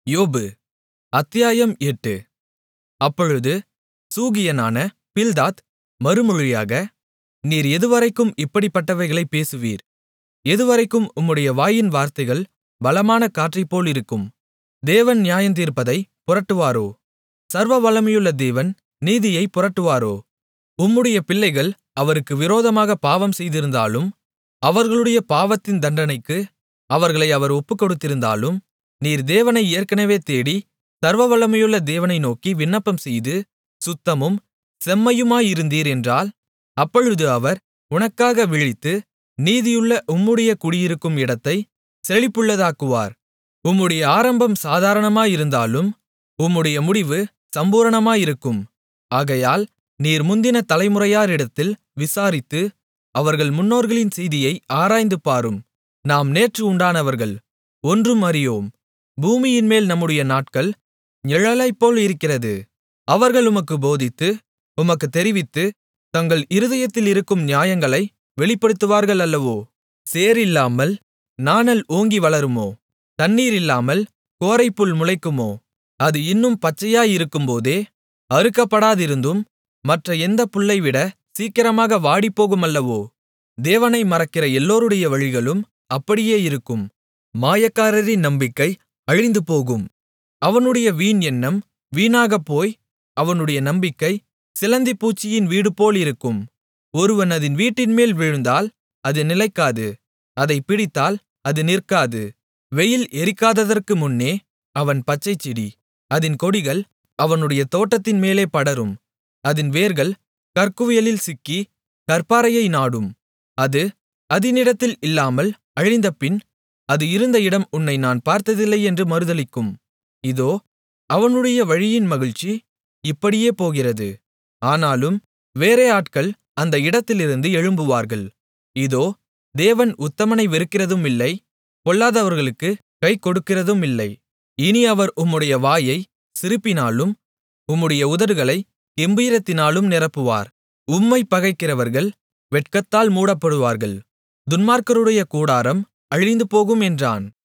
யோபு அத்தியாயம் எட்டு அப்பொழுது சூகியனான பில்தாத் மறுமொழியாக நீர் எதுவரைக்கும் இப்படிப்பட்டவைகளைப் பேசுவீர் எதுவரைக்கும் உம்முடைய வாயின் வார்த்தைகள் பலமான காற்றைப்போலிருக்கும் தேவன் நியாயந்தீர்ப்பதைப் புரட்டுவாரோ சர்வவல்லமையுள்ள தேவன் நீதியைப் புரட்டுவாரோ உம்முடைய பிள்ளைகள் அவருக்கு விரோதமாகப் பாவம் செய்திருந்தாலும் அவர்களுடைய பாவத்தின் தண்டனைக்கு அவர்களை அவர் ஒப்புக்கொடுத்திருந்தாலும் நீர் தேவனை ஏற்கனவே தேடி சர்வவல்லமையுள்ள தேவனை நோக்கி விண்ணப்பம்செய்து சுத்தமும் செம்மையுமாயிருந்தீர் என்றால் அப்பொழுது அவர் உனக்காக விழித்து நீதியுள்ள உம்முடைய குடியிருக்கும் இடத்தைச் செழிப்புள்ளதாக்குவார் உம்முடைய ஆரம்பம் சாதாரணமாயிருந்தாலும் உம்முடைய முடிவு சம்பூரணமாயிருக்கும் ஆகையால் நீர் முந்தின தலைமுறையாரிடத்தில் விசாரித்து அவர்கள் முன்னோர்களின் செய்தியை ஆராய்ந்து பாரும் நாம் நேற்று உண்டானவர்கள் ஒன்றும் அறியோம் பூமியின்மேல் நம்முடைய நாட்கள் நிழலைப்போல் இருக்கிறது அவர்கள் உமக்குப் போதித்து உமக்குத் தெரிவித்து தங்கள் இருதயத்தில் இருக்கும் நியாயங்களை வெளிப்படுத்துவார்கள் அல்லவோ சேர் இல்லாமல் நாணல் ஓங்கி வளருமோ தண்ணீர் இல்லாமல் கோரைப்புல் முளைக்குமோ அது இன்னும் பச்சையாயிருக்கும்போதே அறுக்கப்படாதிருந்தும் மற்ற எந்தப் புல்லைவிட சீக்கிரமாக வாடிப்போகுமல்லவோ தேவனை மறக்கிற எல்லோருடைய வழிகளும் அப்படியே இருக்கும் மாயக்காரரின் நம்பிக்கை அழிந்துபோகும் அவனுடைய வீண் எண்ணம் வீணாகப்போய் அவனுடைய நம்பிக்கை சிலந்திப்பூச்சியின் வீடுபோலிருக்கும் ஒருவன் அதின் வீட்டின்மேல் விழுந்தால் அது நிலைக்காது அதைப் பிடித்தால் அது நிற்காது வெயில் எரிக்காததற்கு முன்னே அவன் பச்சைச்செடி அதின் கொடிகள் அவனுடைய தோட்டத்தின் மேலே படரும் அதின் வேர்கள் கற்குவியலில் சிக்கி கற்பாறையை நாடும் அது அதினிடத்தில் இல்லாமல் அழிந்தபின் அது இருந்த இடம் உன்னை நான் பார்த்ததில்லை என்று மறுதலிக்கும் இதோ அவனுடைய வழியின் மகிழ்ச்சி இப்படியே போகிறது ஆனாலும் வேறே ஆட்கள் அந்த இடத்திலிருந்து எழும்புவார்கள் இதோ தேவன் உத்தமனை வெறுக்கிறதுமில்லை பொல்லாதவர்களுக்குக் கை கொடுக்கிறதுமில்லை இனி அவர் உம்முடைய வாயை சிரிப்பினாலும் உம்முடைய உதடுகளை கெம்பீரத்தினாலும் நிரப்புவார் உம்மைப் பகைக்கிறவர்கள் வெட்கத்தால் மூடப்படுவார்கள் துன்மார்க்கருடைய கூடாரம் அழிந்துபோகும் என்றான்